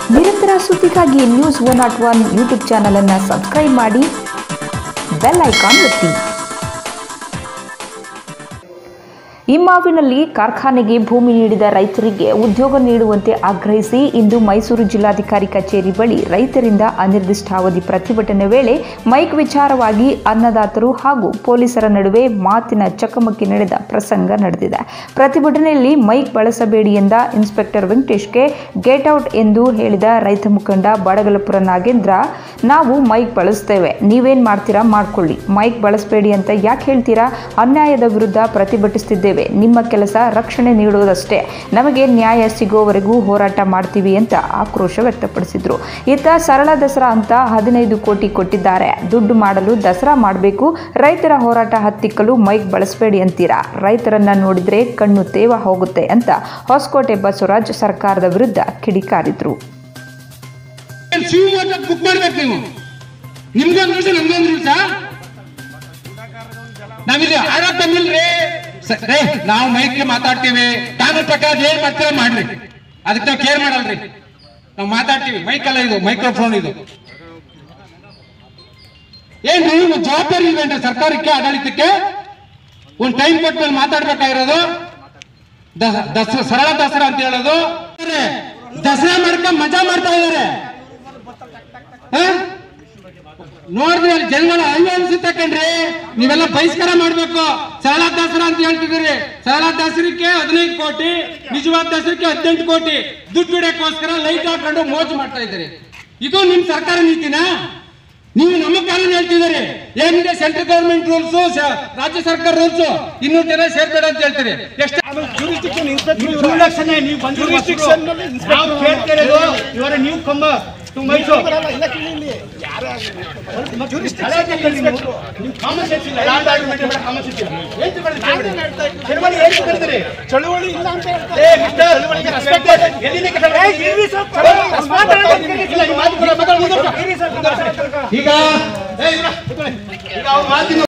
ನಿರಂತರ ಸುದ್ದಿಗಾಗಿ news one not one YouTube ಚಾನಲನ್ನು ಸಬ್ಸ್ಕ್ರೈಬ್ ಮಾಡಿ ಬೆಲ್ ಐಕಾನ್ ಒತ್ತಿ ಇಮ್ಮಾವಿನಲ್ಲಿ ಕಾರ್ಖಾನೆಗೆ ಭೂಮಿ ನೀಡಿದ ರೈತರಿಗೆ ಉದ್ಯೋಗ ನೀಡುವಂತೆ ಆಗ್ರಹಿಸಿ ಇಂದು ಮೈಸೂರು ಜಿಲ್ಲಾಧಿಕಾರಿ ಕಚೇರಿ ಬಳಿ ರೈತರಿಂದ ಅನಿರ್ದಿಷ್ಟಾವಧಿ ಪ್ರತಿಭಟನೆ ವೇಳೆ ಮೈಕ್ ವಿಚಾರವಾಗಿ ಅನ್ನದಾತರು ಹಾಗೂ ಪೊಲೀಸರ ನಡುವೆ ಮಾತಿನ ಚಕಮಕಿ ನಡೆದ ಪ್ರಸಂಗ ನಡೆದಿದೆ ಪ್ರತಿಭಟನೆಯಲ್ಲಿ ಮೈಕ್ ಬಳಸಬೇಡಿ ಎಂದ ಇನ್ಸ್ಪೆಕ್ಟರ್ ವೆಂಕಟೇಶ್ಗೆ ಗೇಟ್ ಔಟ್ ಎಂದು ಹೇಳಿದ ರೈತ ಮುಖಂಡ ಬಡಗಲಪುರ ನಾಗೇಂದ್ರ ನಾವು ಮೈಕ್ ಬಳಸ್ತೇವೆ ನೀವೇನ್ ಮಾಡ್ತೀರಾ ಮಾಡ್ಕೊಳ್ಳಿ ಮೈಕ್ ಬಳಸಬೇಡಿ ಅಂತ ಯಾಕೆ ಹೇಳ್ತೀರಾ ಅನ್ಯಾಯದ ವಿರುದ್ಧ ಪ್ರತಿಭಟಿಸುತ್ತಿದ್ದೇವೆ ನಿಮ್ಮ ಕೆಲಸ ರಕ್ಷಣೆ ನೀಡುವುದಷ್ಟೇ ನಮಗೆ ನ್ಯಾಯ ಸಿಗೋವರೆಗೂ ಹೋರಾಟ ಮಾಡ್ತೀವಿ ಅಂತ ಆಕ್ರೋಶ ವ್ಯಕ್ತಪಡಿಸಿದ್ರು ಇತ್ತ ಸರಳ ದಸರಾ ಅಂತ ಹದಿನೈದು ಕೋಟಿ ಕೊಟ್ಟಿದ್ದಾರೆ ದುಡ್ಡು ಮಾಡಲು ದಸರಾ ಮಾಡಬೇಕು ರೈತರ ಹೋರಾಟ ಹತ್ತಿಕ್ಕಲು ಮೈಕ್ ಬಳಸಬೇಡಿ ಅಂತೀರಾ ರೈತರನ್ನ ನೋಡಿದ್ರೆ ಕಣ್ಣು ತೇವ ಹೋಗುತ್ತೆ ಅಂತ ಹೊಸಕೋಟೆ ಬಸವರಾಜ್ ಸರ್ಕಾರದ ವಿರುದ್ಧ ಕಿಡಿಕಾರಿದ್ರು ಶಿವಮೊಗ್ಗ ಬುಕ್ ಮಾಡ್ಬೇಕು ನೀವು ನಿಮ್ಗೊಂದು ರೂಲ್ಸ್ ನಮ್ಗೊಂದು ರೂಲ್ಸ್ ನಾವಿಲ್ಲಿ ಆಡೋದ್ ಬಂದಿಲ್ರಿ ಸ- ರೇ ನಾವು ಮೈಕ್ ಮಾತಾಡ್ತೀವಿ ಕಾನೂನು ಪ್ರಕಾರ ಏನ್ ಮಾಡ್ತೀರ ಮಾಡ್ರಿ ಅದಕ್ಕೆ ನಾವು ಕೇರ್ ಮಾಡಲ್ರಿ ನಾವು ಮಾತಾಡ್ತೀವಿ ಮೈಕ್ ಅಲ್ಲ ಇದು ಮೈಕ್ರೋಫೋನ್ ಇದು ಏನ್ರಿ ಒಂದು ಜವಾಬ್ದಾರಿ ಇಲ್ವೇನ್ರಿ ಸರ್ಕಾರಕ್ಕೆ ಆಡಳಿತಕ್ಕೆ ಒಂದ್ ಟೈಮ್ ಕೊಟ್ಮೇಲೆ ಮಾತಾಡ್ಬೇಕಾಗಿರೋದು ದ- ದಸರಾ ಸರಳ ದಸರಾ ಅಂತ ಹೇಳೋದು ದಸರಾ ಮಾಡ್ಕೊಂಡ್ ಮಜಾ ಮಾಡ್ತಾ ಇದಾರೆ ಹ? ನೋಡಿದ್ರೆ ಅಲ್ಲಿ ಜನಗಳ ಅಯ್ಯೋ ಅನ್ಸುತ್ತೆ ಕಣ್ರಿ ನೀವೆಲ್ಲ ಬಹಿಷ್ಕಾರ ಮಾಡ್ಬೇಕು ಸರಳ ದಸರಾ ಅಂತ ಹೇಳ್ತಿದ್ದೀರಿ ಸರಳ ದಸರಕ್ಕೆ ಹದಿನೈದು ಕೋಟಿ ನಿಜವಾದ ದಸರಕ್ಕೆ ಹದಿನೆಂಟು ಕೋಟಿ ದುಡ್ಡು ಬಿಡಕ್ಕೋಸ್ಕರ ಲೈಟ್ ಹಾಕೊಂಡು ಮೋಜು ಮಾಡ್ತಾ ಇದ್ದೀರಿ ಇದು ನಿಮ್ ಸರ್ಕಾರ ನೀತಿನಾ ನೀವು ನಮ್ಮ ಕಾನೂನು ಹೇಳ್ತಿದ್ದೀರಿ ಏನಿದೆ ಸೆಂಟ್ರಲ್ ಗವರ್ಮೆಂಟ್ ರೂಲ್ಸ್ ರಾಜ್ಯ ಸರ್ಕಾರ ರೂಲ್ಸ್ ಇನ್ನೂರು ಜನ ಸೇರ್ಬೇಡ ಅಂತ ಹೇಳ್ತೀರಿ ಎಷ್ಟು jurisdiction inspector ಇವರು. Jurisdiction ನಲ್ಲಿ inspector ನಾವು ಕೇಳ್ತಾ ಇರೋದು ಇವರ ನ್ಯೂ ಕಂಬ ಟು ಮೈಸೂರು ಬರಲ್ಲ, ಇಲ್ಲ ಕೇಳಿ ಇಲ್ಲಿ. ಯಾರೇ ಆಗ್ಲಿ. Jurisdiction ಹಳೆ ನಲ್ಲಿ ನೀವು inspector. ನೀವು ಕಾಮನ್ ಸೆನ್ಸ್ ಇಲ್ಲ ಲ್ಯಾಂಡ್ ಆರ್ಗ್ಯುಮೆಂಟ್ ಬೇಡ ಕಾಮನ್ ಸೆನ್ಸ್ ಇಲ್ಲ ಏನ್ ತಿಳ್ಕೊಳ್ಳಿ ನಾನೇನ್ ಹೇಳ್ತಾ ಇದ್ದೀನಿ? ಚಳವಳಿ ಏನ್ ತಿಳ್ಕೊಳ್ತೀರಿ ಚಳುವಳಿ ಇಲ್ಲ ಅಂತ ಹೇಳ್ತಾ ಏ ಇದ್ದೀನಿ. ಮಿಸ್ಟರ್ ಚಳುವಳಿಗೆ respect ಇದೆ. ಎಲ್ಲಿದೆ ಕೆಲಸ? ಏ, ಇರ್ರಿ ಸ್ವಲ್ಪ. ಚಳವಳಿ ಸ್ವಲ್ಪ ಮಾತಾಡೋದು ಮಾತಾಡ್ತೀನಿ. ಇಲ್ಲ, ಈ ಮಾತು ಕೂಡ ಮಾತಾಡೋದು ಮುಂದುವರ್ಸು. ಇರ್ರಿ ಸ್ವಲ್ಪ ಮಾತಾಡ್ತೀನಿ. ಈಗ ಏ ಇವ್ರ, ಕೂತ್ಕೊಳ್ಳಿ. ಈಗ ಅವ್ರ ಮಾತಿನ